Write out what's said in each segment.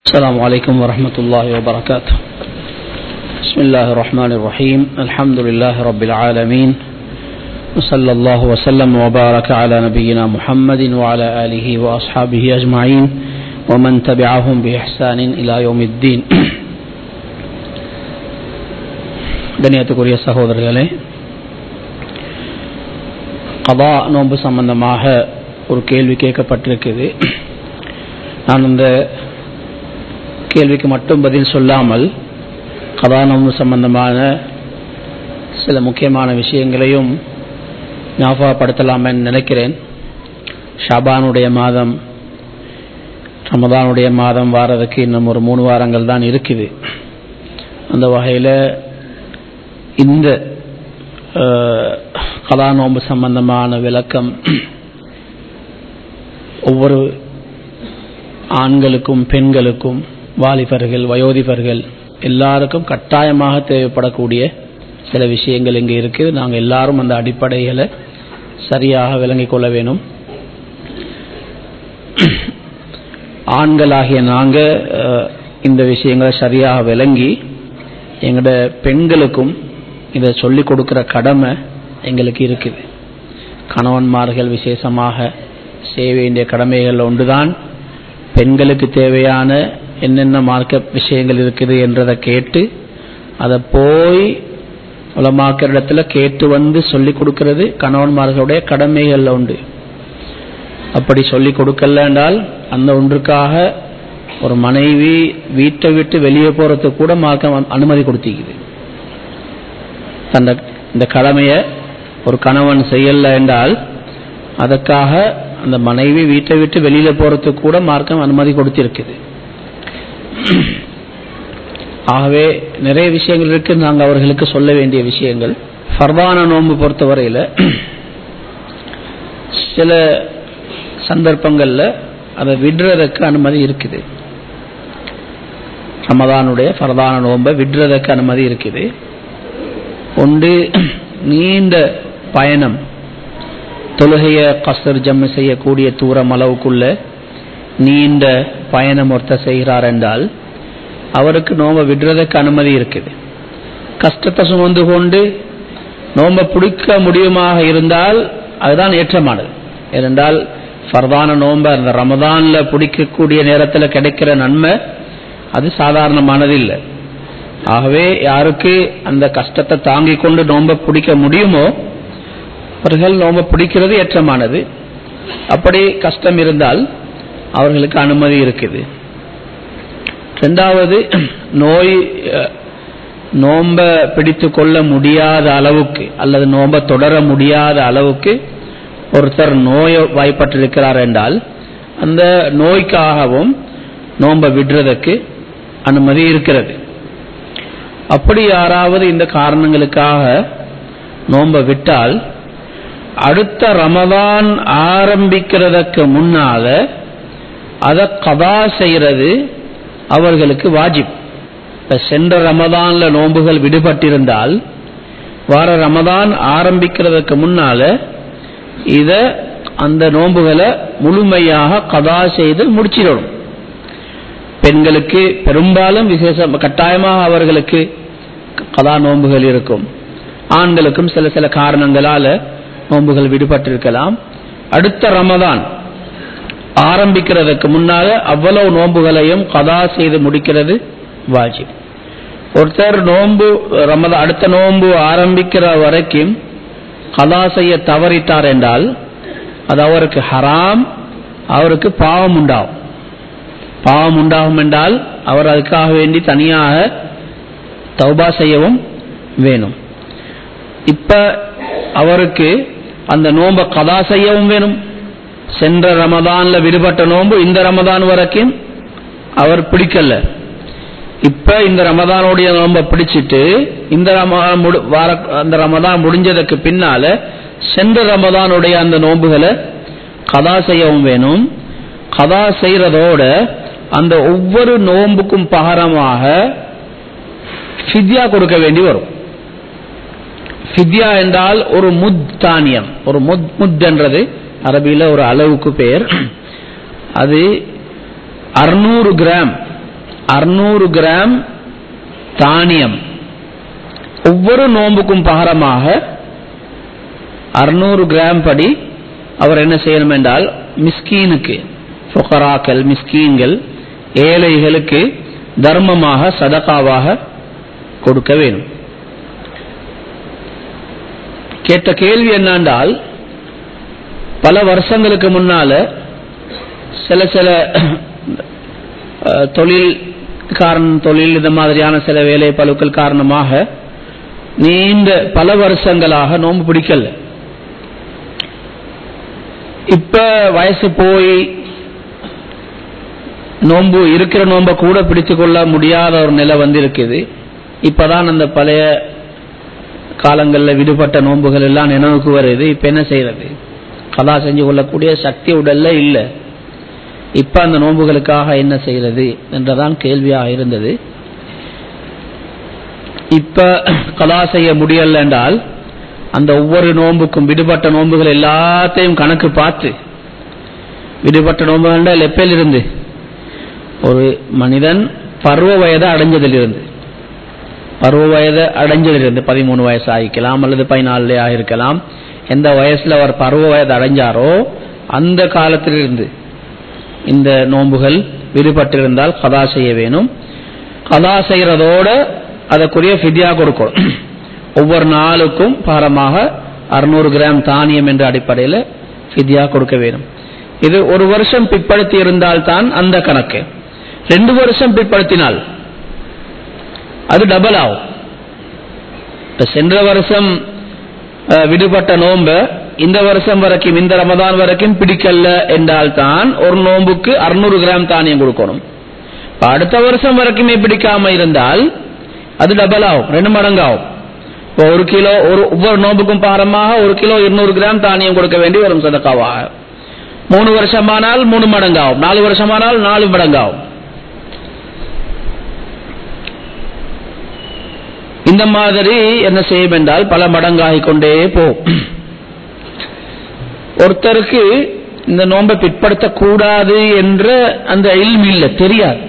السلام عليكم ورحمة الله وبركاته بسم الله الرحمن الرحيم الحمد لله رب العالمين وصلى الله وسلم وبارك على نبينا محمد وعلى آله وأصحابه أجمعين ومن تبعهم بإحسان إلى يوم الدين கண்ணியத்துக்குரிய சகோதரர்களே கதா நோன்பு சம்பந்தமாக ஒரு கேள்வி கேட்கப்பட்டிருக்குது நான் அந்த கேள்விக்கு மட்டும் பதில் சொல்லாமல் கதா நோன்பு சம்பந்தமான சில முக்கியமான விஷயங்களையும் ஞாபகப்படுத்தலாமென்னு நினைக்கிறேன் ஷாபானுடைய மாதம் ரமதானுடைய மாதம் வாரதுக்கு இன்னும் ஒரு மூணு வாரங்கள் தான் இருக்குது அந்த வகையில் இந்த கலா நோன்பு சம்பந்தமான விளக்கம் ஒவ்வொரு ஆண்களுக்கும் பெண்களுக்கும் வாலிபர்கள் வயோதிபர்கள் எல்லாருக்கும் கட்டாயமாக தேவைப்படக்கூடிய சில விஷயங்கள் இங்கே இருக்குது நாங்கள் எல்லாரும் அந்த அடிப்படைகளை சரியாக விளங்கிக் கொள்ள வேணும் ஆண்களாகிய நாங்கள் இந்த விஷயங்களை சரியாக விளங்கி எங்களோட பெண்களுக்கும் இதை சொல்லிக் கொடுக்குற கடமை எங்களுக்கு இருக்குது கணவன்மார்கள் விசேஷமாக செய்ய வேண்டிய கடமைகள் ஒன்றுதான் பெண்களுக்கு தேவையான என்னென்ன மார்க்க விஷயங்கள் இருக்குது என்றதை கேட்டு அதை போய் உலமாக்கிற இடத்துல கேட்டு வந்து சொல்லிக் கொடுக்கறது கணவன்மார்களுடைய கடமைகள் உண்டு அப்படி சொல்லிக் கொடுக்கல என்றால் அந்த ஒன்றுக்காக ஒரு மனைவி வீட்டை விட்டு வெளியே போறதுக்கு கூட மார்க்க அனுமதி கொடுத்திக்குது தந்த இந்த கடமையை ஒரு கணவன் செய்யல என்றால் அதற்காக அந்த மனைவி வீட்டை விட்டு வெளியில போறதுக்கு கூட மார்க்கம் அனுமதி கொடுத்திருக்குது ஆகவே நிறைய விஷயங்கள் இருக்கு நாங்கள் அவர்களுக்கு சொல்ல வேண்டிய விஷயங்கள் ஃபர்தான நோன்பு பொறுத்தவரையில் சில சந்தர்ப்பங்களில் அதை விடுறதுக்கு அனுமதி இருக்குது ரமதானுடைய ஃபர்தான நோன்பை விடுறதுக்கு அனுமதி இருக்குது ஒன்று நீண்ட பயணம் தொழுகைய கசர் ஜம்மு செய்யக்கூடிய தூரம் அளவுக்குள்ள நீண்ட பயணம் ஒருத்த செய்கிறார் என்றால் அவருக்கு நோம்ப விடுறதுக்கு அனுமதி இருக்குது கஷ்டத்தை சுமந்து கொண்டு நோம்ப பிடிக்க முடியுமாக இருந்தால் அதுதான் ஏற்றமானது ஏனென்றால் ஃபர்தான நோம்ப அந்த ரமதான்ல பிடிக்கக்கூடிய நேரத்தில் கிடைக்கிற நன்மை அது சாதாரணமானது இல்லை ஆகவே யாருக்கு அந்த கஷ்டத்தை தாங்கிக் கொண்டு நோம்ப பிடிக்க முடியுமோ அவர்கள் நோம்ப பிடிக்கிறது ஏற்றமானது அப்படி கஷ்டம் இருந்தால் அவர்களுக்கு அனுமதி இருக்குது ரெண்டாவது நோய் நோம்ப பிடித்து கொள்ள முடியாத அளவுக்கு அல்லது நோம்ப தொடர முடியாத அளவுக்கு ஒருத்தர் நோய் வாய்ப்பட்டிருக்கிறார் என்றால் அந்த நோய்க்காகவும் நோம்ப விடுறதுக்கு அனுமதி இருக்கிறது அப்படி யாராவது இந்த காரணங்களுக்காக நோம்ப விட்டால் அடுத்த ரமதான் ஆரம்பிக்கிறதுக்கு முன்னால அதை கதா செய்யறது அவர்களுக்கு வாஜிப் இப்ப சென்ற ரமதான்ல நோன்புகள் விடுபட்டிருந்தால் வார ரமதான் ஆரம்பிக்கிறதுக்கு முன்னால இத அந்த நோன்புகளை முழுமையாக கதா செய்து முடிச்சிடணும் பெண்களுக்கு பெரும்பாலும் விசேஷம் கட்டாயமாக அவர்களுக்கு கதா நோன்புகள் இருக்கும் ஆண்களுக்கும் சில சில காரணங்களால நோன்புகள் விடுபட்டிருக்கலாம் அடுத்த ரமதான் ஆரம்பிக்கிறதுக்கு முன்னால அவ்வளவு நோன்புகளையும் கதா செய்து முடிக்கிறது வாஜிப் ஒருத்தர் நோன்பு ரமத அடுத்த நோன்பு ஆரம்பிக்கிற வரைக்கும் கதா செய்ய தவறிட்டார் என்றால் அது அவருக்கு ஹராம் அவருக்கு பாவம் உண்டாகும் பாவம் உண்டாகும் என்றால் அவர் அதுக்காக வேண்டி தனியாக தௌபா செய்யவும் வேணும் இப்ப அவருக்கு அந்த நோன்பை கதா செய்யவும் வேணும் சென்ற ரமதான்ல விடுபட்ட நோன்பு இந்த ரமதான் வரைக்கும் அவர் பிடிக்கல இப்ப இந்த ரமதானுடைய நோன்பை பிடிச்சிட்டு இந்த வார அந்த ரமதான் முடிஞ்சதுக்கு பின்னால சென்ற ரமதானுடைய அந்த நோன்புகளை கதா செய்யவும் வேணும் கதா செய்யறதோட அந்த ஒவ்வொரு நோன்புக்கும் பகரமாக ஃபித்யா கொடுக்க வேண்டி வரும் ஃபித்யா என்றால் ஒரு முத் தானியம் ஒரு முத் முத் என்றது அரபியில் ஒரு அளவுக்கு பெயர் அது அறுநூறு கிராம் அறுநூறு கிராம் தானியம் ஒவ்வொரு நோன்புக்கும் பகரமாக அறுநூறு கிராம் படி அவர் என்ன செய்யணும் என்றால் மிஸ்கீனுக்கு ஃபொகராக்கள் மிஸ்கீன்கள் ஏழைகளுக்கு தர்மமாக சதகாவாக கொடுக்க வேணும் கேட்ட கேள்வி என்னென்றால் பல வருஷங்களுக்கு முன்னால சில சில தொழில் காரணம் தொழில் இந்த மாதிரியான சில வேலை பழுக்கள் காரணமாக நீண்ட பல வருஷங்களாக நோன்பு பிடிக்கல இப்ப வயசு போய் நோன்பு இருக்கிற நோன்பை கூட பிடித்து கொள்ள முடியாத ஒரு நிலை வந்து இருக்குது இப்பதான் அந்த பழைய காலங்களில் விடுபட்ட நோன்புகள் எல்லாம் நினைவுக்கு வருது இப்ப என்ன செய்யறது கலா செஞ்சு கொள்ளக்கூடிய சக்தி உடல்ல இல்லை இப்ப அந்த நோன்புகளுக்காக என்ன செய்யறது என்றதான் கேள்வியாக இருந்தது இப்ப கலா செய்ய முடியல என்றால் அந்த ஒவ்வொரு நோன்புக்கும் விடுபட்ட நோன்புகள் எல்லாத்தையும் கணக்கு பார்த்து விடுபட்ட நோன்புகள் எப்பையில் இருந்து ஒரு மனிதன் பருவ வயதை அடைஞ்சதிலிருந்து பருவ வயது அடைஞ்சதிலிருந்து பதிமூணு வயசு ஆகிக்கலாம் அல்லது பதினாலு ஆகிருக்கலாம் எந்த வயசுல அவர் பருவ வயது அடைஞ்சாரோ அந்த காலத்திலிருந்து இந்த நோன்புகள் விடுபட்டிருந்தால் கதா செய்ய வேணும் கதா செய்யறதோட அதற்குரிய ஃபிதியா கொடுக்கணும் ஒவ்வொரு நாளுக்கும் பாரமாக அறுநூறு கிராம் தானியம் என்ற அடிப்படையில் ஃபிதியா கொடுக்க வேணும் இது ஒரு வருஷம் பிற்படுத்தி இருந்தால் தான் அந்த கணக்கு ரெண்டு வருஷம் பிற்படுத்தினால் அது டபுள் ஆகும் இப்ப சென்ற வருஷம் விடுபட்ட நோன்ப இந்த வருஷம் வரைக்கும் இந்த ரமதான் வரைக்கும் பிடிக்கல என்றால் தான் ஒரு நோன்புக்கு அறுநூறு கிராம் தானியம் கொடுக்கணும் அடுத்த வருஷம் வரைக்குமே பிடிக்காம இருந்தால் அது டபுள் ஆகும் ரெண்டு மடங்கு ஆகும் இப்போ ஒரு கிலோ ஒரு ஒவ்வொரு நோம்புக்கும் பாரமாக ஒரு கிலோ இருநூறு கிராம் தானியம் கொடுக்க வேண்டி வரும் சதக்காவாக மூணு வருஷமானால் மூணு மடங்கு ஆகும் நாலு வருஷமானால் நாலு மடங்கு ஆகும் இந்த மாதிரி என்ன செய்யும் என்றால் பல மடங்காகிக் கொண்டே போகும் ஒருத்தருக்கு இந்த நோன்பை பிற்படுத்தக்கூடாது என்ற அந்த இல்மு இல்லை தெரியாது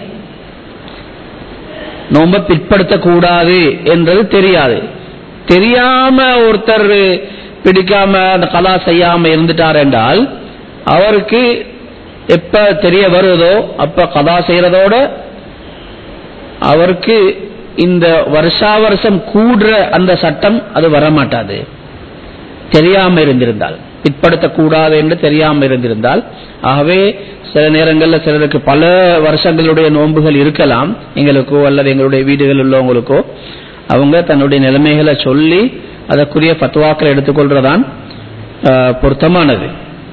நோன்பை பிற்படுத்தக்கூடாது என்றது தெரியாது தெரியாம ஒருத்தர் பிடிக்காம அந்த கலா செய்யாம இருந்துட்டார் என்றால் அவருக்கு எப்ப தெரிய வருதோ அப்ப கதா செய்யறதோட அவருக்கு இந்த வருஷா வருஷம் கூடுற அந்த சட்டம் அது வரமாட்டாது தெரியாம இருந்திருந்தால் பிற்படுத்தக்கூடாது என்று தெரியாம இருந்திருந்தால் ஆகவே சில நேரங்களில் சிலருக்கு பல வருஷங்களுடைய நோன்புகள் இருக்கலாம் எங்களுக்கோ அல்லது எங்களுடைய வீடுகளில் உள்ளவங்களுக்கோ அவங்க தன்னுடைய நிலைமைகளை சொல்லி அதற்குரிய பத்துவாக்களை எடுத்துக்கொள்றதான் பொருத்தமானது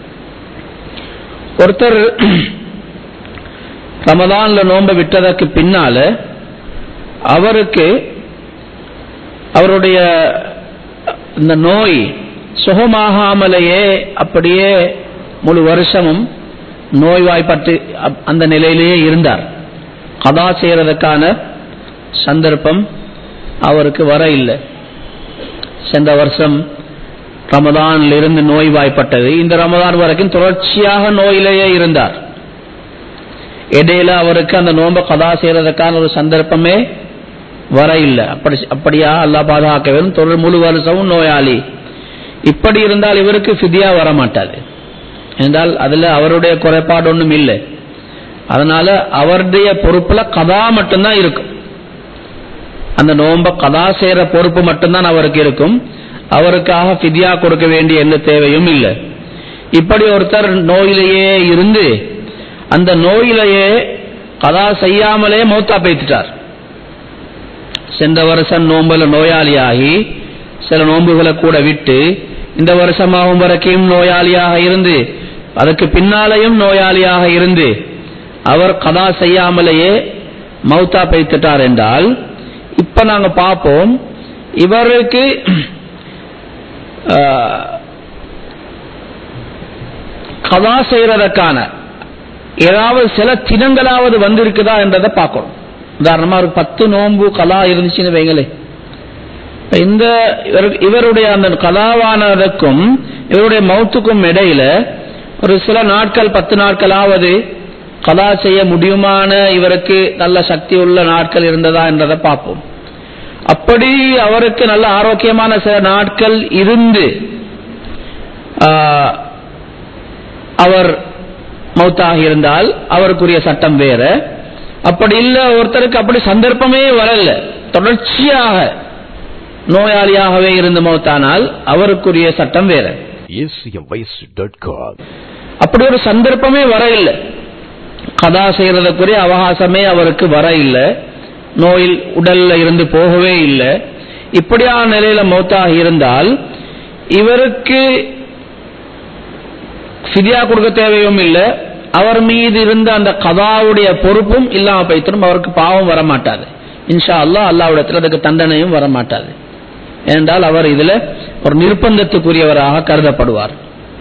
ஒருத்தர் ரமதான்ல நோன்பை விட்டதற்கு பின்னால அவருக்கு அவருடைய இந்த நோய் சுகமாகாமலேயே அப்படியே முழு வருஷமும் நோய்வாய்ப்பட்டு அந்த நிலையிலேயே இருந்தார் கதா செய்யறதுக்கான சந்தர்ப்பம் அவருக்கு வர இல்லை சென்ற வருஷம் ரமதானில் இருந்து நோய்வாய்ப்பட்டது இந்த ரமதான் வரைக்கும் தொடர்ச்சியாக நோயிலேயே இருந்தார் இடையில அவருக்கு அந்த நோன்பை கதா செய்யறதுக்கான ஒரு சந்தர்ப்பமே வர இல்லை அப்படி அப்படியா அல்லா பாதுகாக்க வேணும் தொடர் முழு வருஷமும் நோயாளி இப்படி இருந்தால் இவருக்கு ஃபிதியா வர மாட்டாது என்றால் அதுல அவருடைய குறைபாடு ஒன்றும் இல்லை அதனால அவருடைய பொறுப்புல கதா மட்டும்தான் இருக்கும் அந்த நோம்ப கதா செய்யற பொறுப்பு மட்டும்தான் அவருக்கு இருக்கும் அவருக்காக ஃபிதியா கொடுக்க வேண்டிய எந்த தேவையும் இல்லை இப்படி ஒருத்தர் நோயிலேயே இருந்து அந்த நோயிலேயே கதா செய்யாமலே மௌத்தா பேத்துட்டார் சென்ற வருஷம் நோம்புல நோயாளியாகி சில நோன்புகளை கூட விட்டு இந்த வருஷமாகும் வரைக்கும் நோயாளியாக இருந்து அதற்கு பின்னாலேயும் நோயாளியாக இருந்து அவர் கதா செய்யாமலேயே மௌத்தா பைத்துட்டார் என்றால் இப்ப நாங்க பார்ப்போம் இவருக்கு கதா செய்யறதற்கான ஏதாவது சில தினங்களாவது வந்திருக்குதா என்றதை பார்க்கணும் உதாரணமா ஒரு பத்து நோன்பு கலா இருந்துச்சுன்னு வைங்களே இந்த இவருடைய அந்த கலாவானதுக்கும் இவருடைய மௌத்துக்கும் இடையில ஒரு சில நாட்கள் பத்து நாட்களாவது கலா செய்ய முடியுமான இவருக்கு நல்ல சக்தி உள்ள நாட்கள் இருந்ததா என்றதை பார்ப்போம் அப்படி அவருக்கு நல்ல ஆரோக்கியமான சில நாட்கள் இருந்து ஆஹ், அவர் மௌத்தாக இருந்தால் அவருக்குரிய சட்டம் வேற அப்படி இல்ல ஒருத்தருக்கு அப்படி சந்தர்ப்பமே வரல தொடர்ச்சியாக நோயாளியாகவே இருந்து மௌத்தானால் அவருக்குரிய சட்டம் வேற acmvoice.com. அப்படி ஒரு சந்தர்ப்பமே வர இல்லை கதா செய்யறதுக்குரிய அவகாசமே அவருக்கு வர இல்லை நோயில் உடல்ல இருந்து போகவே இல்லை இப்படியான நிலையில மௌத்தாக இருந்தால் இவருக்கு ஃபிதியா கொடுக்க தேவையும் இல்லை அவர் மீது இருந்த அந்த கதாவுடைய பொறுப்பும் இல்லாம போய்த்திரும் அவருக்கு பாவம் வர மாட்டாது இன்ஷா அல்லாஹ் அல்லாவிடத்தில் அதுக்கு தண்டனையும் வர மாட்டாது ஏனென்றால் அவர் இதுல ஒரு நிர்பந்தத்துக்குரியவராக கருதப்படுவார்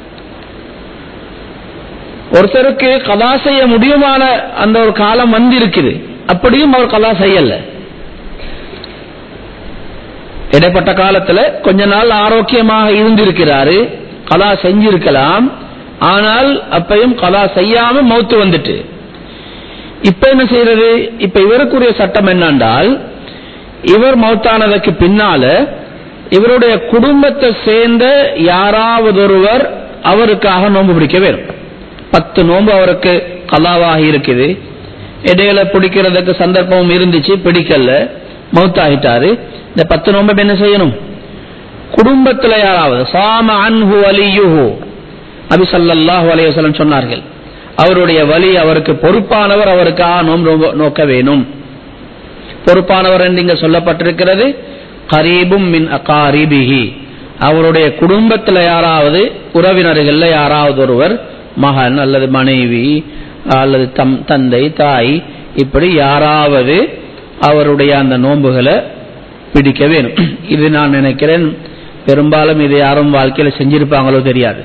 ஒருத்தருக்கு கலா செய்ய முடியுமான அந்த ஒரு காலம் வந்திருக்குது அப்படியும் அவர் கலா செய்யல இடைப்பட்ட காலத்துல கொஞ்ச நாள் ஆரோக்கியமாக இருந்திருக்கிறாரு கலா செஞ்சிருக்கலாம் ஆனால் அப்பையும் கலா செய்யாம மௌத்து வந்துட்டு இப்ப என்ன செய்யறது இப்ப இவருக்குரிய சட்டம் என்னென்றால் இவர் மௌத்தானதுக்கு பின்னால இவருடைய குடும்பத்தை சேர்ந்த யாராவது ஒருவர் அவருக்காக நோன்பு பிடிக்க வேணும் பத்து நோன்பு அவருக்கு கலாவாக இருக்குது இடையில பிடிக்கிறதுக்கு சந்தர்ப்பமும் இருந்துச்சு பிடிக்கல மௌத்தாகிட்டாரு இந்த பத்து நோன்பு என்ன செய்யணும் குடும்பத்துல யாராவது சாம அன்ஹு அலியுஹு நபி ஸல்லல்லாஹு அலைஹி வஸல்லம் சொன்னார்கள் அவருடைய வலி அவருக்கு பொறுப்பானவர் அவருக்காக நோன்பு நோக்க- நோக்க வேணும் பொறுப்பானவர் என்று இங்க சொல்லப்பட்டிருக்கிறது கரீபும் மின் அகாரிபிஹி அவருடைய குடும்பத்தில் யாராவது உறவினர்கள்ல யாராவது ஒருவர் மகன் அல்லது மனைவி அல்லது தம் தந்தை தாய் இப்படி யாராவது அவருடைய அந்த நோன்புகளை பிடிக்க வேணும் இது நான் நினைக்கிறேன் பெரும்பாலும் இது யாரும் வாழ்க்கையில செஞ்சிருப்பாங்களோ தெரியாது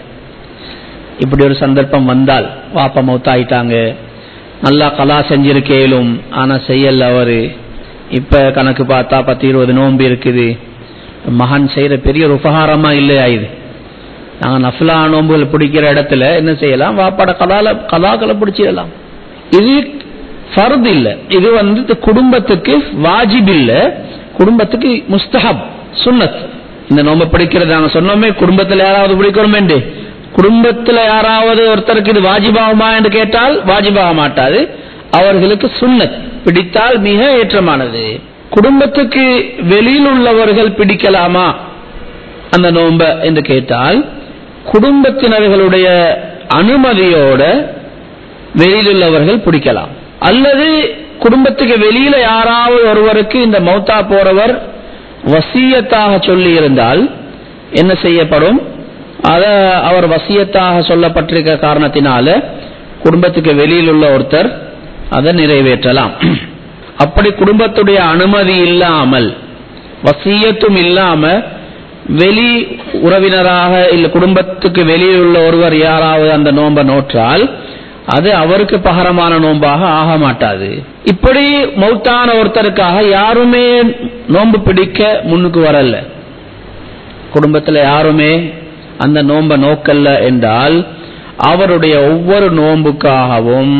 இப்படி ஒரு சந்தர்ப்பம் வந்தால் வாப்பா மௌத்தாயிட்டாங்க நல்லா கலா செஞ்சிருக்கேலும் ஆனா செய்யல அவரு இப்ப கணக்கு பார்த்தா பத்து இருபது நோன்பு இருக்குது மகன் செய்யற பெரிய ஒரு உபகாரமா இல்லையா இது நாங்க நஃபிலா நோன்புகள் பிடிக்கிற இடத்துல என்ன செய்யலாம் வாப்பாட கலால கலாக்களை பிடிச்சிடலாம் இது ஃபர்து இல்ல இது வந்து இந்த குடும்பத்துக்கு வாஜிப் இல்ல குடும்பத்துக்கு முஸ்தஹப் சுன்னத் இந்த நோன்பை பிடிக்கிறது நாங்க சொன்னோமே குடும்பத்துல யாராவது பிடிக்கணுமே குடும்பத்துல யாராவது ஒருத்தருக்கு இது வாஜிபாகுமா என்று கேட்டால் வாஜிபாக மாட்டாது அவர்களுக்கு சுன்னத் பிடித்தால் மிக ஏற்றமானது குடும்பத்துக்கு வெளியில் உள்ளவர்கள் பிடிக்கலாமா அந்த நோன்ப என்று கேட்டால் குடும்பத்தினர்களுடைய அனுமதியோட வெளியில் உள்ளவர்கள் பிடிக்கலாம் அல்லது குடும்பத்துக்கு வெளியில யாராவது ஒருவருக்கு இந்த மௌத்தா போறவர் வசியத்தாக சொல்லி இருந்தால் என்ன செய்யப்படும் அத அவர் வசியத்தாக சொல்லப்பட்டிருக்க காரணத்தினால குடும்பத்துக்கு வெளியில் உள்ள ஒருத்தர் அதை நிறைவேற்றலாம் அப்படி குடும்பத்துடைய அனுமதி இல்லாமல் வசியத்தும் இல்லாம வெளி உறவினராக இல்ல குடும்பத்துக்கு வெளியில் உள்ள ஒருவர் யாராவது அந்த நோன்பை நோற்றால் அது அவருக்கு பகரமான நோன்பாக ஆக மாட்டாது இப்படி மௌத்தான ஒருத்தருக்காக யாருமே நோன்பு பிடிக்க முன்னுக்கு வரல குடும்பத்துல யாருமே அந்த நோன்பை நோக்கல்ல என்றால் அவருடைய ஒவ்வொரு நோன்புக்காகவும்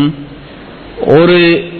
ஒரு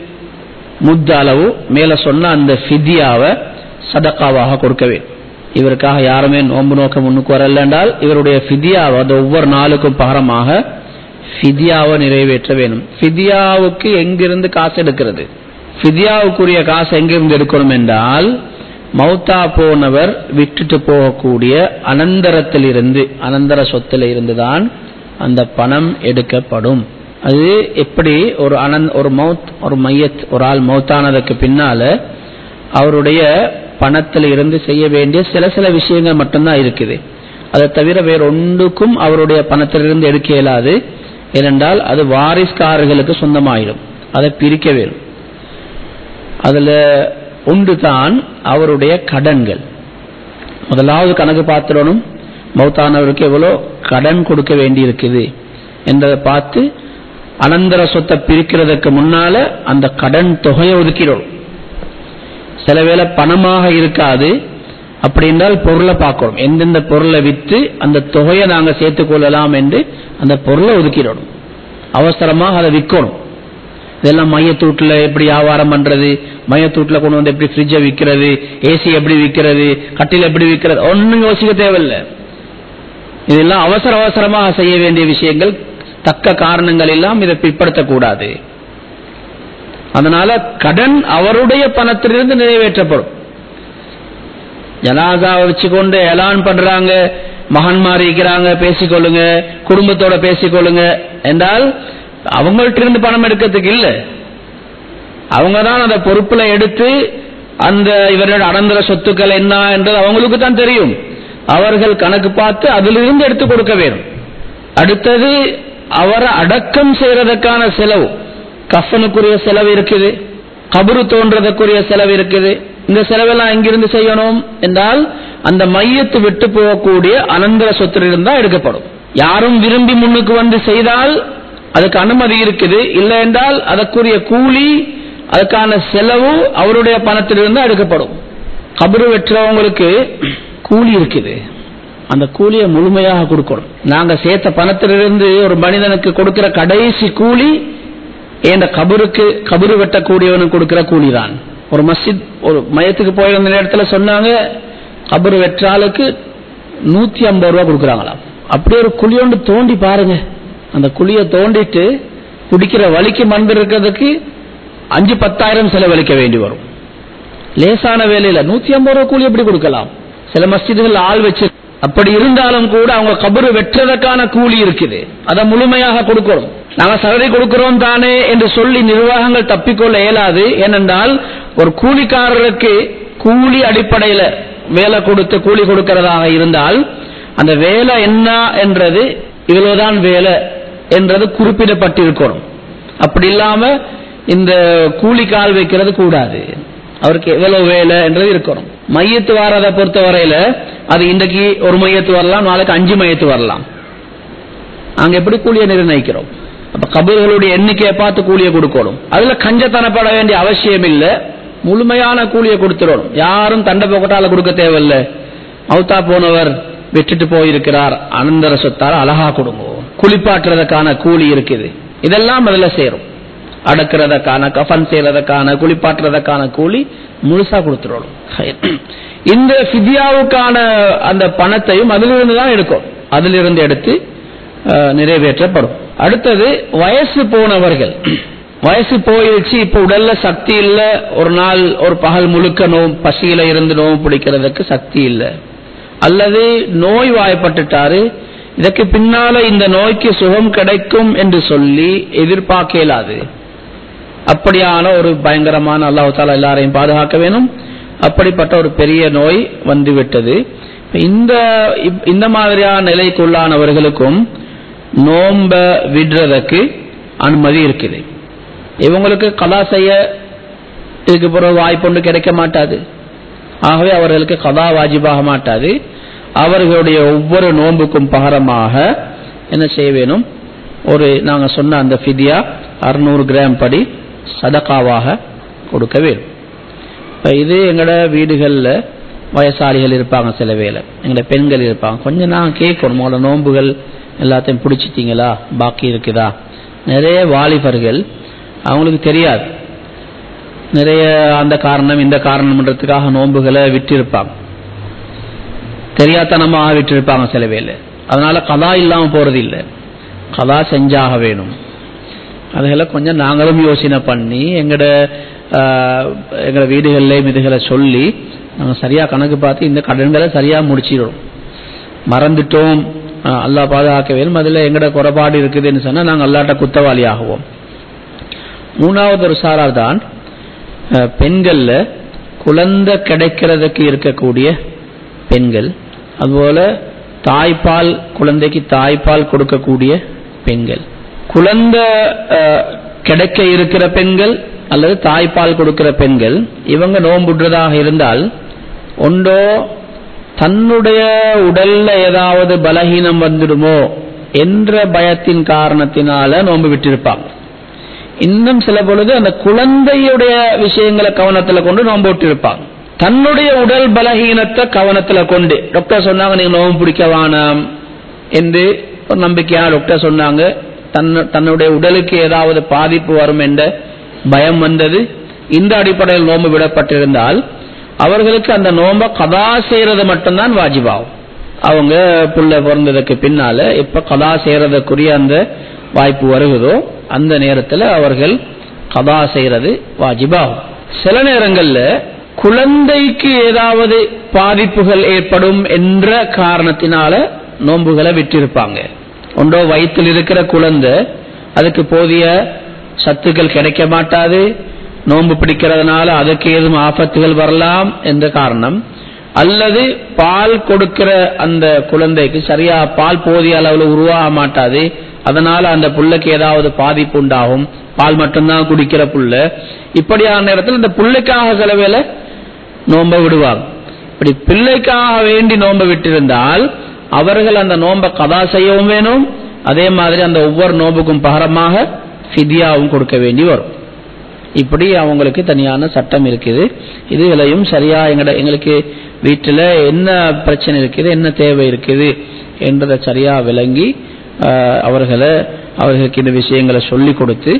முத்த அளவு மேல சொன்ன அந்த ஃபிதியாவை சதக்காவாக கொடுக்க வேண்டும் இவருக்காக யாருமே நோன்பு நோக்க முன்னுக்கு வரல என்றால் இவருடைய ஃபிதியாவை அது ஒவ்வொரு நாளுக்கும் பகரமாக ஃபிதியாவை நிறைவேற்ற வேணும் ஃபிதியாவுக்கு எங்கிருந்து காசு எடுக்கிறது ஃபிதியாவுக்குரிய காசு எங்கிருந்து எடுக்கணும் என்றால் மௌத்தா போனவர் விட்டுட்டு போகக்கூடிய அனந்தரத்திலிருந்து அனந்தர சொத்துல இருந்துதான் அந்த பணம் எடுக்கப்படும் அது எப்படி ஒரு அனந்த் ஒரு மௌத் ஒரு மையத் ஒரு ஆள் மௌத்தானதுக்கு பின்னால அவருடைய பணத்தில் இருந்து செய்ய வேண்டிய சில சில விஷயங்கள் மட்டும்தான் இருக்குது அதை தவிர வேற ஒன்றுக்கும் அவருடைய பணத்திலிருந்து எடுக்க இயலாது ஏனென்றால் அது வாரிஸ்காரர்களுக்கு சொந்தமாயிடும் அதை பிரிக்க வேணும் அதுல ஒன்று தான் அவருடைய கடன்கள் முதலாவது கணக்கு பார்த்துடணும் மௌத்தானவருக்கு எவ்வளோ கடன் கொடுக்க வேண்டி இருக்குது என்றதை பார்த்து அனந்தர சொத்தை பிரிக்கிறதுக்கு முன்னால அந்த கடன் தொகையை ஒதுக்கிடணும் சில வேளை பணமாக இருக்காது அப்படி என்றால் பொருளை பார்க்கணும் எந்தெந்த பொருளை விற்று அந்த தொகையை நாங்கள் சேர்த்துக் கொள்ளலாம் என்று அந்த பொருளை ஒதுக்கிடணும் அவசரமாக அதை விற்கணும் இதெல்லாம் மையத்தூட்டில் எப்படி வியாபாரம் பண்றது மையத்தூட்டில் கொண்டு வந்து எப்படி ஃப்ரிட்ஜை விற்கிறது ஏசி எப்படி விற்கிறது கட்டில் எப்படி விற்கிறது ஒன்றும் யோசிக்க தேவையில்லை இதெல்லாம் அவசர அவசரமாக செய்ய வேண்டிய விஷயங்கள் தக்க காரணங்கள் எல்லாம் இதை பிற்படுத்தக்கூடாது அதனால கடன் அவருடைய பணத்திலிருந்து நிறைவேற்றப்படும் ஜனாதாவை வச்சுக்கொண்டு எலான் பண்றாங்க மகன்மார் இருக்கிறாங்க பேசிக்கொள்ளுங்க குடும்பத்தோட பேசிக்கொள்ளுங்க என்றால் அவங்கள்ட்ட இருந்து பணம் எடுக்கிறதுக்கு இல்ல அவங்க தான் அந்த பொறுப்புல எடுத்து அந்த இவரோட அனந்தர சொத்துக்கள் என்ன என்றது அவங்களுக்கு தான் தெரியும் அவர்கள் கணக்கு பார்த்து அதிலிருந்து எடுத்து கொடுக்க வேணும் அடுத்தது அவரை அடக்கம் செய்யறதுக்கான செலவு கஃபனுக்குரிய செலவு இருக்குது கபரு தோன்றதுக்குரிய செலவு இருக்குது இந்த செலவெல்லாம் எங்கிருந்து செய்யணும் என்றால் அந்த மையத்து விட்டு போகக்கூடிய அனந்தர சொத்திலிருந்து தான் எடுக்கப்படும் யாரும் விரும்பி முன்னுக்கு வந்து செய்தால் அதுக்கு அனுமதி இருக்குது இல்லை என்றால் அதற்குரிய கூலி அதுக்கான செலவு அவருடைய பணத்திலிருந்து எடுக்கப்படும் கபரு வெற்றவங்களுக்கு கூலி இருக்குது அந்த கூலியை முழுமையாக கொடுக்கணும் நாங்க சேர்த்த பணத்திலிருந்து ஒரு மனிதனுக்கு கொடுக்கிற கடைசி கூலி என்ற கபருக்கு கபரு வெட்டக்கூடியவனுக்கு கொடுக்கிற கூலி தான் ஒரு மஸ்ஜித் ஒரு மையத்துக்கு போயிருந்த நேரத்துல சொன்னாங்க கபரு வெற்றாளுக்கு நூத்தி ஐம்பது ரூபா கொடுக்குறாங்களாம் அப்படியே ஒரு குழி ஒன்று தோண்டி பாருங்க அந்த குழியை தோண்டிட்டு குடிக்கிற வலிக்கு மண் இருக்கிறதுக்கு அஞ்சு பத்தாயிரம் செலவழிக்க வேண்டி வரும் லேசான வேலையில நூத்தி ஐம்பது ரூபா கூலி எப்படி கொடுக்கலாம் சில மஸ்ஜிதுகள் ஆள் வச்சு அப்படி இருந்தாலும் கூட அவங்க கபரு வெற்றதற்கான கூலி இருக்குது அதை முழுமையாக கொடுக்கணும் நாங்க சலரி கொடுக்கிறோம் தானே என்று சொல்லி நிர்வாகங்கள் தப்பிக்கொள்ள இயலாது ஏனென்றால் ஒரு கூலிக்காரருக்கு கூலி அடிப்படையில வேலை கொடுத்து கூலி கொடுக்கிறதாக இருந்தால் அந்த வேலை என்ன என்றது இவ்வளவுதான் வேலை என்றது குறிப்பிடப்பட்டிருக்கணும் அப்படி இல்லாம இந்த கூலி கால் வைக்கிறது கூடாது அவருக்கு எவ்வளவு வேலை என்றது இருக்கணும் மையத்து வாரதை பொறுத்த வரையில அது இன்றைக்கு ஒரு மையத்து வரலாம் நாளைக்கு அஞ்சு மையத்து வரலாம் அங்க எப்படி கூலியை நிர்ணயிக்கிறோம் அப்ப கபர்களுடைய எண்ணிக்கையை பார்த்து கூலியை கொடுக்கணும் அதுல கஞ்சத்தனப்பட வேண்டிய அவசியம் இல்ல முழுமையான கூலியை கொடுத்துடணும் யாரும் தண்டை போக்கட்டால கொடுக்க தேவையில்லை மௌத்தா போனவர் விட்டுட்டு போயிருக்கிறார் அனந்தர சொத்தார அழகா கொடுங்க குளிப்பாட்டுறதுக்கான கூலி இருக்குது இதெல்லாம் அதுல சேரும் அடக்கிறதுக்கான கஃபன் செய்யறதுக்கான குளிப்பாட்டுறதுக்கான கூலி முழுசா கொடுத்துடணும் இந்த ஃபிதியாவுக்கான அந்த பணத்தையும் அதிலிருந்து தான் எடுக்கும் அதிலிருந்து எடுத்து அஹ், நிறைவேற்றப்படும் அடுத்தது வயசு போனவர்கள் வயசு போயிடுச்சு இப்ப உடல்ல சக்தி இல்ல ஒரு நாள் ஒரு பகல் முழுக்க நோ பசியில இருந்து நோவு பிடிக்கிறதுக்கு சக்தி இல்ல அல்லது நோய் வாய்ப்பட்டுட்டாரு இதற்கு பின்னால இந்த நோய்க்கு சுகம் கிடைக்கும் என்று சொல்லி எதிர்பார்க்க இயலாது அப்படியான ஒரு பயங்கரமான அல்லாஹ் தாலா எல்லாரையும் பாதுகாக்க வேணும் அப்படிப்பட்ட ஒரு பெரிய நோய் வந்துவிட்டது இப்ப இந்த இப்- இந்த மாதிரியான நிலைக்குள்ளானவர்களுக்கும் நோம்ப விடுறதுக்கு அனுமதி இருக்குது இவங்களுக்கு கலா செய்ய இதுக்கு பிறகு வாய்ப்பு கிடைக்க மாட்டாது ஆகவே அவர்களுக்கு கதா வாஜிபாக மாட்டாது அவர்களுடைய ஒவ்வொரு நோன்புக்கும் பகரமாக என்ன செய்ய வேணும் ஒரு நாங்க சொன்ன அந்த ஃபிதியா அறுநூறு கிராம் படி சதகாவாக கொடுக்க வேணும் இப்ப இது எங்களோட வீடுகள்ல வயசாளிகள் இருப்பாங்க சில வேளை எங்களோட பெண்கள் இருப்பாங்க கொஞ்சம் நான் கேட்கணும் உங்களோட நோன்புகள் எல்லாத்தையும் பிடிச்சிட்டீங்களா பாக்கி இருக்குதா நிறைய வாலிபர்கள் அவங்களுக்கு தெரியாது நிறைய அந்த காரணம் இந்த காரணம்ன்றதுக்காக நோன்புகளை விட்டிருப்பாங்க தெரியாதனமாக விட்டிருப்பாங்க சில வேளை அதனால கதா இல்லாம போறது இல்லை கதா செஞ்சாக வேணும் அதெல்லாம் கொஞ்சம் நாங்களும் யோசனை பண்ணி எங்கட ஆஹ், எங்கட வீடுகள்லையும் இதுகளை சொல்லி நாங்கள் சரியா கணக்கு பார்த்து இந்த கடன்களை சரியா முடிச்சிடும் மறந்துட்டோம் ஆஹ், அல்லாஹ் பாதுகாக்க வேணும் அதுல எங்கட குறைபாடு இருக்குதுன்னு சொன்னா நாங்கள் அல்லாட்ட குத்தவாளி ஆகுவோம் மூணாவது ஒரு சாரார் தான் அஹ், பெண்கள்ல குழந்தை கிடைக்கிறதுக்கு இருக்கக்கூடிய பெண்கள் அதுபோல தாய்ப்பால் குழந்தைக்கு தாய்ப்பால் கொடுக்கக்கூடிய பெண்கள் குழந்தை அஹ், கிடைக்க இருக்கிற பெண்கள் அல்லது தாய்ப்பால் கொடுக்கிற பெண்கள் இவங்க நோன்புடுறதாக இருந்தால் ஒன்றோ தன்னுடைய உடல்ல ஏதாவது பலகீனம் வந்துடுமோ என்ற பயத்தின் காரணத்தினால நோன்பு விட்டிருப்பாங்க இன்னும் சில பொழுது அந்த குழந்தையுடைய விஷயங்களை கவனத்துல கொண்டு நோன்பு விட்டிருப்பாங்க தன்னுடைய உடல் பலகீனத்தை கவனத்துல கொண்டு டாக்டர் சொன்னாங்க நீங்க நோம்பு பிடிக்க வேணாம் என்று ஒரு நம்பிக்கையா டாக்டர் சொன்னாங்க தன் தன்னுடைய உடலுக்கு ஏதாவது பாதிப்பு வரும் என்ற பயம் வந்தது இந்த அடிப்படையில் நோன்பு விடப்பட்டிருந்தால் அவர்களுக்கு அந்த நோன்பை கதா செய்யறது மட்டும்தான் வாஜிபாகும் அவங்க புள்ள பிறந்ததுக்கு பின்னால எப்ப கதா செய்யறதுக்குரிய அந்த வாய்ப்பு வருகிறதோ அந்த நேரத்தில் அவர்கள் கதா செய்யறது வாஜிபாகும் சில நேரங்கள்ல குழந்தைக்கு ஏதாவது பாதிப்புகள் ஏற்படும் என்ற காரணத்தினால நோன்புகளை விட்டிருப்பாங்க ஒன்றோ வயிற்றில் இருக்கிற குழந்தை அதுக்கு போதிய சத்துக்கள் கிடைக்க மாட்டாது நோன்பு பிடிக்கிறதுனால அதுக்கு ஏதும் ஆபத்துகள் வரலாம் என்ற காரணம் அல்லது பால் கொடுக்கிற அந்த குழந்தைக்கு சரியா பால் போதிய அளவில் உருவாக மாட்டாது அதனால அந்த புள்ளைக்கு ஏதாவது பாதிப்பு உண்டாகும் பால் மட்டும்தான் குடிக்கிற புள்ள இப்படியான நேரத்தில் இந்த புள்ளைக்காக சில வேளை நோன்பை விடுவாங்க இப்படி பிள்ளைக்காக வேண்டி நோன்பை விட்டிருந்தால் அவர்கள் அந்த நோன்பை கதா செய்யவும் வேணும் அதே மாதிரி அந்த ஒவ்வொரு நோம்புக்கும் பகரமாக ஃபிதியாவும் கொடுக்க வேண்டி வரும் இப்படி அவங்களுக்கு தனியான சட்டம் இருக்குது இதுகளையும் சரியா எங்கட எங்களுக்கு வீட்டில் என்ன பிரச்சனை இருக்குது என்ன தேவை இருக்குது என்றதை சரியா விளங்கி ஆஹ், அவர்களை அவர்களுக்கு இந்த விஷயங்களை சொல்லி கொடுத்து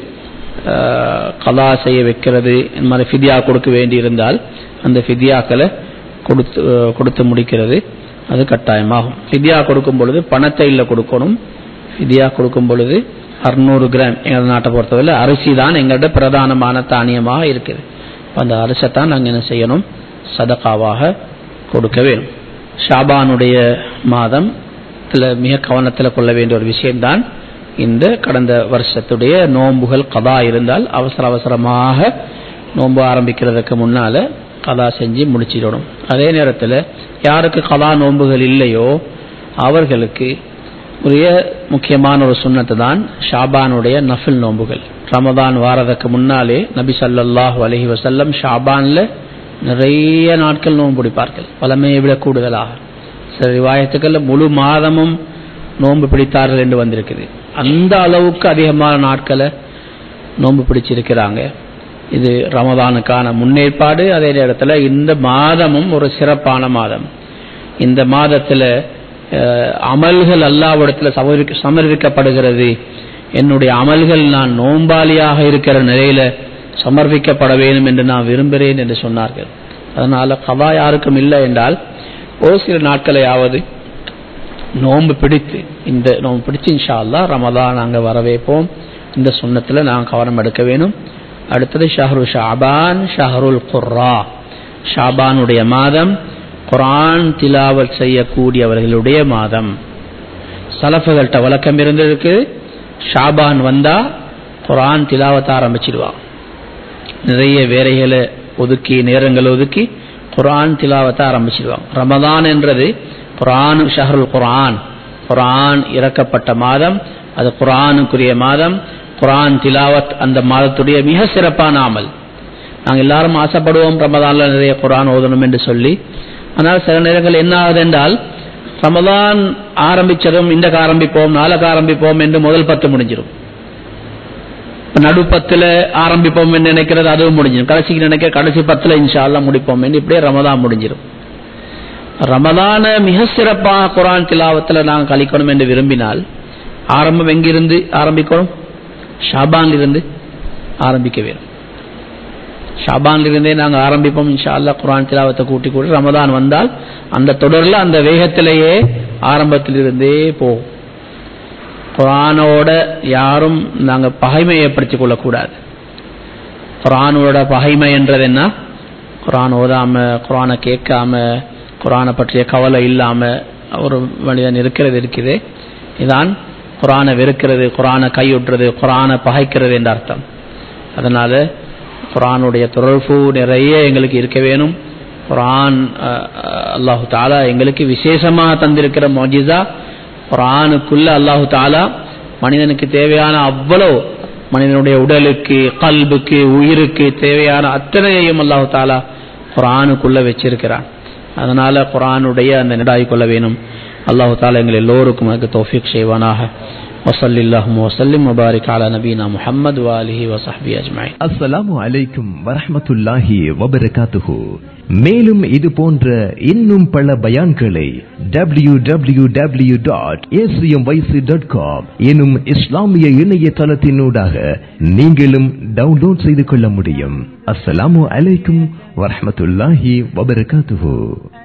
ஆஹ், கலா செய்ய வைக்கிறது இந்த மாதிரி ஃபிதியா கொடுக்க வேண்டி இருந்தால் அந்த ஃபிதியாக்களை கொடுத்து கொடுத்து முடிக்கிறது அது கட்டாயமாகும் ஃபிதியா கொடுக்கும் பொழுது பணத்தை இல்லை கொடுக்கணும் ஃபிதியா கொடுக்கும் பொழுது அறுநூறு கிராம் எங்கள் நாட்டை பொறுத்தவரை அரிசி தான் எங்கள்கிட்ட பிரதானமான தானியமாக இருக்குது அப்ப அந்த அரிசை தான் நாங்கள் என்ன செய்யணும் சதகாவாக கொடுக்க வேணும் ஷாபானுடைய மாதம் இதில் மிக கவனத்தில் கொள்ள வேண்டிய ஒரு விஷயம்தான் இந்த கடந்த வருஷத்துடைய நோன்புகள் கதா இருந்தால் அவசர அவசரமாக நோன்பு ஆரம்பிக்கிறதுக்கு முன்னால கதா செஞ்சு முடிச்சிடணும் அதே நேரத்தில் யாருக்கு கதா நோன்புகள் இல்லையோ அவர்களுக்கு உரிய முக்கியமான ஒரு சுண்ணத்து தான் ஷாபானுடைய நஃபில் நோன்புகள் ரமதான் வாரதுக்கு முன்னாலே நபி ஸல்லல்லாஹு அலைஹி வஸல்லம் ஷாபான்ல நிறைய நாட்கள் நோன்பு பிடிப்பார்கள் பழமையை விட கூடுதலாக சில ரிவாயத்துக்கள்ல முழு மாதமும் நோன்பு பிடித்தார்கள் என்று வந்திருக்குது அந்த அளவுக்கு அதிகமான நாட்களை நோன்பு பிடிச்சிருக்கிறாங்க இது ரமதானுக்கான முன்னேற்பாடு அதே நேரத்தில் இந்த மாதமும் ஒரு சிறப்பான மாதம் இந்த மாதத்தில் அஹ், அமல்கள் அல்லாவிடத்தில் சமர்ப்பிக்க- சமர்ப்பிக்கப்படுகிறது என்னுடைய அமல்கள் நான் நோம்பாளியாக இருக்கிற நிலையில சமர்ப்பிக்கப்பட வேண்டும் என்று நான் விரும்புகிறேன் என்று சொன்னார்கள் அதனால கதா யாருக்கும் இல்லை என்றால் ஒரு சில நாட்களையாவது நோன்பு பிடித்து இந்த நோன்பு பிடிச்சு இன்ஷா அல்லாஹ் ரமதான் நாங்கள் வரவேற்போம் இந்த சுண்ணத்தில் நாங்கள் கவனம் எடுக்க வேணும் அடுத்தது ஷஹரு ஷாபான் ஷஹருல் குர்ரா ஷாபானுடைய மாதம் குர்ஆன் திலாவத் செய்யக்கூடியவர்களுடைய மாதம் சலஃபுகள்கிட்ட வழக்கம் இருந்திருக்கு ஷாபான் வந்தா குர்ஆன் திலாவத் ஆரம்பிச்சிடுவாங்க நிறைய வேலைகளை ஒதுக்கி நேரங்களை ஒதுக்கி குர்ஆன் திலாவத்தை ஆரம்பிச்சிடுவாங்க ரமதான் என்றது குர்ஆன் ஷஹருல் குர்ஆன் குர்ஆன் இறக்கப்பட்ட மாதம் அது குர்ஆனுக்குரிய மாதம் குர்ஆன் திலாவத் அந்த மாதத்துடைய மிக சிறப்பான அமல் நாங்கள் எல்லாரும் ஆசைப்படுவோம் ரமதான்ல நிறைய குர்ஆன் ஓதணும் என்று சொல்லி ஆனால் சில நேரங்கள் என்ன ஆகுது என்றால் ரமதான் ஆரம்பிச்சதும் இன்றைக்கு ஆரம்பிப்போம் நாளைக்கு ஆரம்பிப்போம் என்று முதல் பத்து முடிஞ்சிடும் நடு பத்துல ஆரம்பிப்போம் என்று நினைக்கிறது அதுவும் முடிஞ்சிடும் கடைசிக்கு நினைக்க கடைசி பத்துல இன்ஷா அல்லாஹ் முடிப்போம் என்று இப்படியே ரமதான் முடிஞ்சிடும் ரமதான மிக சிறப்பாக குரான் திலாவத்தில் நாங்கள் கழிக்கணும் என்று விரும்பினால் ஆரம்பம் எங்கிருந்து ஆரம்பிக்கணும் ஷாபான்ல இருந்து ஆரம்பிக்க வேண்டும் ஷாபான்ல இருந்தே நாங்கள் ஆரம்பிப்போம் இன்ஷா அல்லாஹ் குரான் திலாவத்தை கூட்டி கூட்டி ரமதான் வந்தால் அந்த தொடர்ல அந்த வேகத்திலேயே ஆரம்பத்திலிருந்தே போகும் குரானோட யாரும் நாங்க பகைமை ஏற்படுத்திக் கொள்ளக்கூடாது குரானோட பகைமை என்றது என்ன குரான் ஓதாம குரானை கேட்காம குரானை பற்றிய கவலை இல்லாம ஒரு மனிதன் இருக்கிறது இருக்குது இதான் குரானை வெறுக்கிறது குரானை கையுற்றுறது குரானை பகைக்கிறது என்ற அர்த்தம் அதனால குரானுடைய தொடர்பு நிறைய எங்களுக்கு இருக்க வேணும் குரான் அஹ், அஹ், அல்லாஹு தாலா எங்களுக்கு விசேஷமாக தந்திருக்கிற மொஜிசா குரானுக்குள்ள அல்லாஹு தாலா மனிதனுக்கு தேவையான அவ்வளவு மனிதனுடைய உடலுக்கு கல்புக்கு உயிருக்கு தேவையான அத்தனையையும் அல்லாஹு தாலா குரானுக்குள்ள வச்சிருக்கிறான் அதனால குரானுடைய அந்த நிடாய் கொள்ள வேணும் அல்லாஹு தாலா எங்கள் எல்லோருக்கும் அதுக்கு தௌஃபீக் செய்வானாக وصل اللهم وسلم وبارك على نبينا محمد وآله وصحبه أجمعين அஸ்ஸலாமு அலைக்கும் வரஹ்மத்துல்லாஹி வபரகாத்துஹு மேலும் இது போன்ற இன்னும் பல பயான்களை W W W dot dot com எனும் இஸ்லாமிய இணையதளத்தினூடாக நீங்களும் டவுன்லோட் செய்து கொள்ள முடியும் அஸ்ஸலாமு அலைக்கும் வரஹ்மத்துல்லாஹி வபரகாத்துஹு